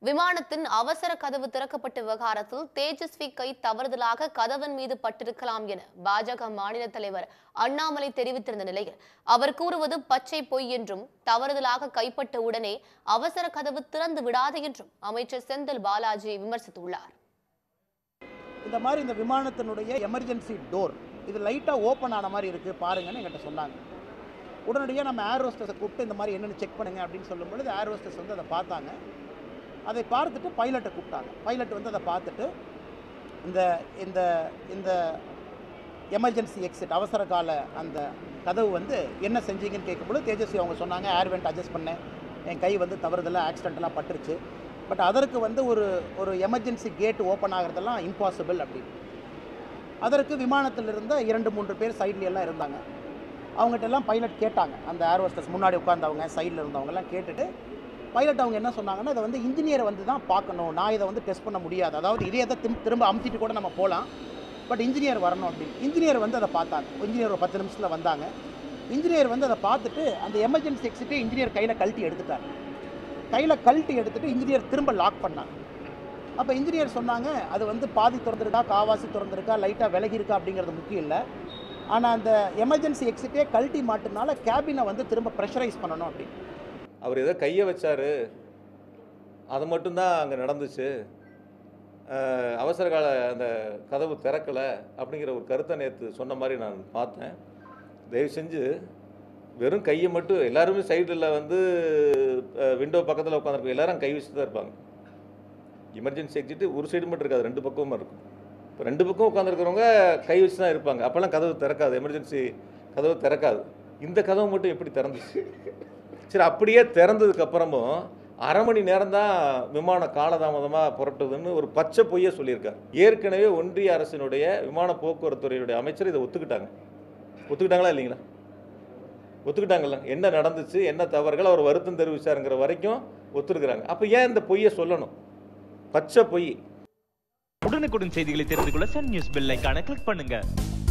விமானத்தின் அவசர கதவு திறக்கப்பட்ட விவகாரத்தில் தேஜஸ்வி கை தவறுதலாக கதவன் மீது பட்டிருக்கலாம் என பாஜக மாநில தலைவர் அண்ணாமலை தெரிவித்திருந்த நிலையில் அவர் கூறுவது பச்சை பொய் என்றும் தவறுதலாக கைப்பட்ட உடனே அவசர கதவு திறந்து விடாது என்றும் அமைச்சர் செந்தில் பாலாஜி விமர்சித்துள்ளார் இந்த மாதிரி இந்த விமானத்தினுடைய எமர்ஜென்சி டோர் இது லைட்டாக ஓப்பன் ஆன மாதிரி இருக்குது பாருங்கன்னு என்கிட்ட சொன்னாங்க உடனடியாக நம்ம ஏர் ஹோஸ்டஸை கூப்பிட்டு இந்த மாதிரி என்னென்னு செக் பண்ணுங்க அப்படின்னு சொல்லும் பொழுது ஏர் ஹோஸ்டஸ் வந்து அதை பார்த்தாங்க அதை பார்த்துட்டு பைலட்டை கூப்பிட்டாங்க பைலட் வந்து அதை பார்த்துட்டு இந்த இந்த இந்த எமர்ஜென்சி எக்ஸிட் அவசர கால அந்த கதவு வந்து என்ன செஞ்சீங்கன்னு கேட்கும்போது தேஜஸ்வி அவங்க சொன்னாங்க ஏர் வெண்ட் அட்ஜஸ்ட் பண்ணேன் என் கை வந்து தவறுதலாக ஆக்சிடென்ட்லாம் பட்டுருச்சு பட் அதற்கு வந்து ஒரு ஒரு எமர்ஜென்சி கேட் ஓப்பன் ஆகிறதெல்லாம் இம்பாசிபிள் அப்படின்னு அதற்கு விமானத்தில் இருந்த இரண்டு மூன்று பேர் சைட்ல எல்லாம் இருந்தாங்க அவங்ககிட்ட எல்லாம் பைலட் கேட்டாங்க அந்த ஏர் ஹோஸ்டஸ் முன்னாடி உட்காந்தவங்க சைடில் இருந்தவங்கெல்லாம் கேட்டுட்டு பைலட் அவங்க என்ன சொன்னாங்கன்னா இதை வந்து இன்ஜினியரை வந்து தான் பார்க்கணும் நான் இதை வந்து டெஸ்ட் பண்ண முடியாது அதாவது இதே தான் திரும்ப திரும்ப அமுத்திட்டு கூட நம்ம போகலாம் பட் இன்ஜினியர் வரணும் அப்படின்னு இன்ஜினியர் வந்து அதை பார்த்தாங்க இன்ஜினியர் ஒரு பத்து நிமிஷத்தில் வந்தாங்க இன்ஜினியர் வந்து அதை பார்த்துட்டு அந்த எமர்ஜென்சி எக்ஸிட்டே இன்ஜினியர் கையில் கழட்டி எடுத்துட்டார் கையில் கழட்டி எடுத்துட்டு இன்ஜினியர் திரும்ப லாக் பண்ணாங்க அப்போ இன்ஜினியர் சொன்னாங்க அது வந்து பாதி திறந்துருக்கா காவாசி திறந்துருக்கா லைட்டாக விலகி இருக்கா அப்படிங்கிறது முக்கியம் இல்லை ஆனால் அந்த எமர்ஜென்சி எக்ஸிட்டே கழட்டி மாட்டுனால கேபினை வந்து திரும்ப ப்ரெஷரைஸ் பண்ணணும் அப்படின்னு அவர் ஏதோ கையை வச்சார் அது மட்டும்தான் அங்கே நடந்துச்சு அஹ், அவசர கால அந்த கதவு திறக்கலை அப்படிங்கிற ஒரு கருத்தை நேற்று சொன்ன மாதிரி நான் பார்த்தேன் தயவு செஞ்சு வெறும் கையை மட்டும் எல்லாருமே சைடில் வந்து விண்டோ பக்கத்தில் உட்காந்துருப்போம் எல்லாரும் கை வச்சுட்டு தான் இருப்பாங்க எமர்ஜென்சி எக்ஸிட்டு ஒரு சைடு மட்டும் இருக்காது ரெண்டு பக்கமும் இருக்கும் இப்போ ரெண்டு பக்கம் உட்காந்துருக்கிறவங்க கை வச்சு தான் இருப்பாங்க அப்போல்லாம் கதவு திறக்காது எமர்ஜென்சி கதவு திறக்காது இந்த கதவு மட்டும் எப்படி திறந்துச்சு சரி அப்படியே திறந்ததுக்கு அப்புறமும் அரை மணி நேரம் தான் விமானம் காலதாமதமாக புறப்பட்டதுன்னு ஒரு பச்சை பொய்யை சொல்லியிருக்கார் ஏற்கனவே ஒன்றிய அரசினுடைய விமான போக்குவரத்து துறையுடைய அமைச்சர் இதை ஒத்துக்கிட்டாங்க ஒத்துக்கிட்டாங்களா இல்லைங்களா ஒத்துக்கிட்டாங்கல்ல என்ன நடந்துச்சு என்ன தவறுகள் அவர் வருத்தம் தெரிவிச்சாருங்கிற வரைக்கும் ஒத்துருக்குறாங்க அப்போ ஏன் இந்த பொய்யை சொல்லணும் பச்சை பொய் உடனுக்குடன் செய்திகளை தெரிந்து கொள்ள சன் நியூஸ் பெல் ஐகானை கிளிக் பண்ணுங்க